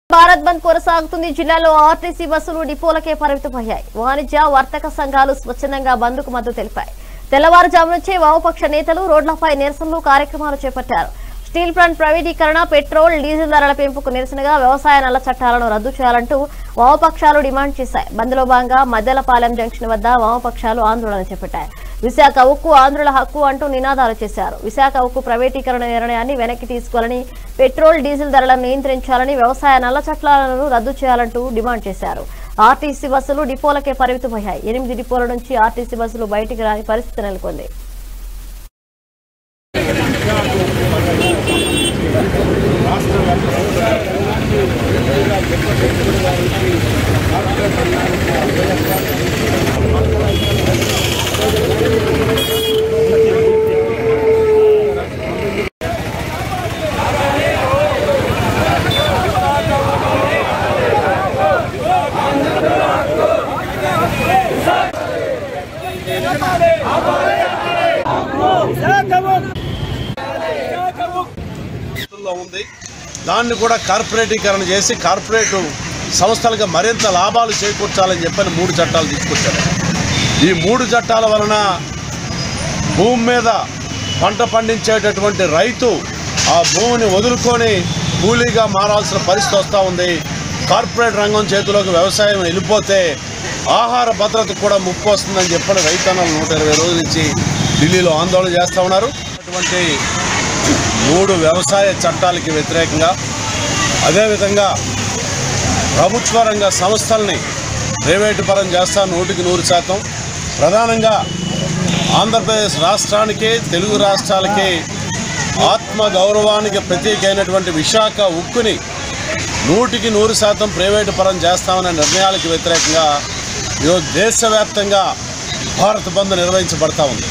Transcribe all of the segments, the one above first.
భారత్ బంద్ కొనసాగుతుంది జిల్లాలో ఆర్టీసీ బస్సులు డిపోలకే పరిమితమయ్యాయి వాణిజ్య వర్తక సంఘాలు స్వచ్ఛందంగా బంద్కు మద్దతు తెలిపాయి తెల్లవారుజాము నుంచే వామపక్ష నేతలు రోడ్లపై నిరసనలు కార్యక్రమాలు చేపట్టారు స్టీల్ ప్లాంట్ ప్రైవేటీకరణ పెట్రోల్ డీజిల్ ధరల పెంపుకు నిరసనగా వ్యవసాయ నల్ల చట్టాలను రద్దు చేయాలంటూ వామపక్షాలు డిమాండ్ చేశాయి బంద్లో భాగంగా మద్దెలపాలెం జంక్షన్ వద్ద వామపక్షాలు ఆందోళన చేపట్టాయి విశాఖ ఉక్కు ఆంధ్రుల హక్కు అంటూ నినాదాలు చేశారు విశాఖ ఉక్కు ప్రైవేటీకరణ నిర్ణయాన్ని వెనక్కి తీసుకోవాలని పెట్రోల్ డీజిల్ ధరలను నియంత్రించాలని వ్యవసాయ నల్ల చట్టాలను రద్దు చేయాలంటూ డిమాండ్ చేశారు ఆర్టీసీ బస్సులు డిపోలకే పరిమితమయ్యాయి ఎనిమిది డిపోల నుంచి ఆర్టీసీ బస్సులు బయటికి రాని పరిస్థితి నెలకొంది లో ఉంది దాన్ని కూడా కార్పొరేటీకరణ చేసి కార్పొరేట్ సంస్థలకు మరింత లాభాలు చేకూర్చాలని చెప్పని మూడు చట్టాలు తీసుకొచ్చారు ఈ మూడు చట్టాల వలన భూమి మీద పంట పండించేటటువంటి రైతు ఆ భూమిని వదులుకొని కూలీగా మారాల్సిన పరిస్థితి వస్తూ ఉంది కార్పొరేట్ రంగం చేతిలోకి వ్యవసాయం వెళ్ళిపోతే ఆహార భద్రతకు కూడా ముప్పు వస్తుందని చెప్పని రైతన్నలు నూట ఇరవై రోజుల నుంచి ఢిల్లీలో ఆందోళన చేస్తూ ఉన్నారు అటువంటి మూడు వ్యవసాయ చట్టాలకి వ్యతిరేకంగా అదేవిధంగా ప్రభుత్వ రంగ సంస్థల్ని ప్రైవేటు పరం చేస్తా నూటికి నూరు శాతం ప్రధానంగా ఆంధ్రప్రదేశ్ రాష్ట్రానికి తెలుగు రాష్ట్రాలకి ఆత్మ గౌరవానికి ప్రతీక అయినటువంటి విశాఖ ఉక్కుని నూటికి నూరు శాతం ప్రైవేటు పరం చేస్తామనే నిర్ణయాలకు వ్యతిరేకంగా ఈరోజు దేశవ్యాప్తంగా భారత్ బంద్ నిర్వహించబడతా ఉంది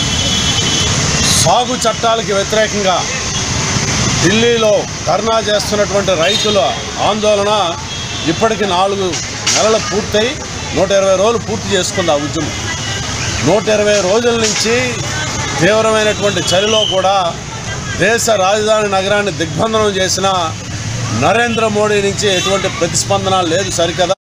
సాగు చట్టాలకి వ్యతిరేకంగా ఢిల్లీలో ధర్నా చేస్తున్నటువంటి రైతుల ఆందోళన ఇప్పటికి నాలుగు నెలలు పూర్తయి నూట ఇరవై రోజులు పూర్తి చేసుకుంది ఆ ఉద్యమం నూట ఇరవై రోజుల నుంచి తీవ్రమైనటువంటి చలిలో కూడా దేశ రాజధాని నగరాన్ని దిగ్బంధనం చేసిన నరేంద్ర మోడీ నుంచి ఎటువంటి ప్రతిస్పందన లేదు సరికదా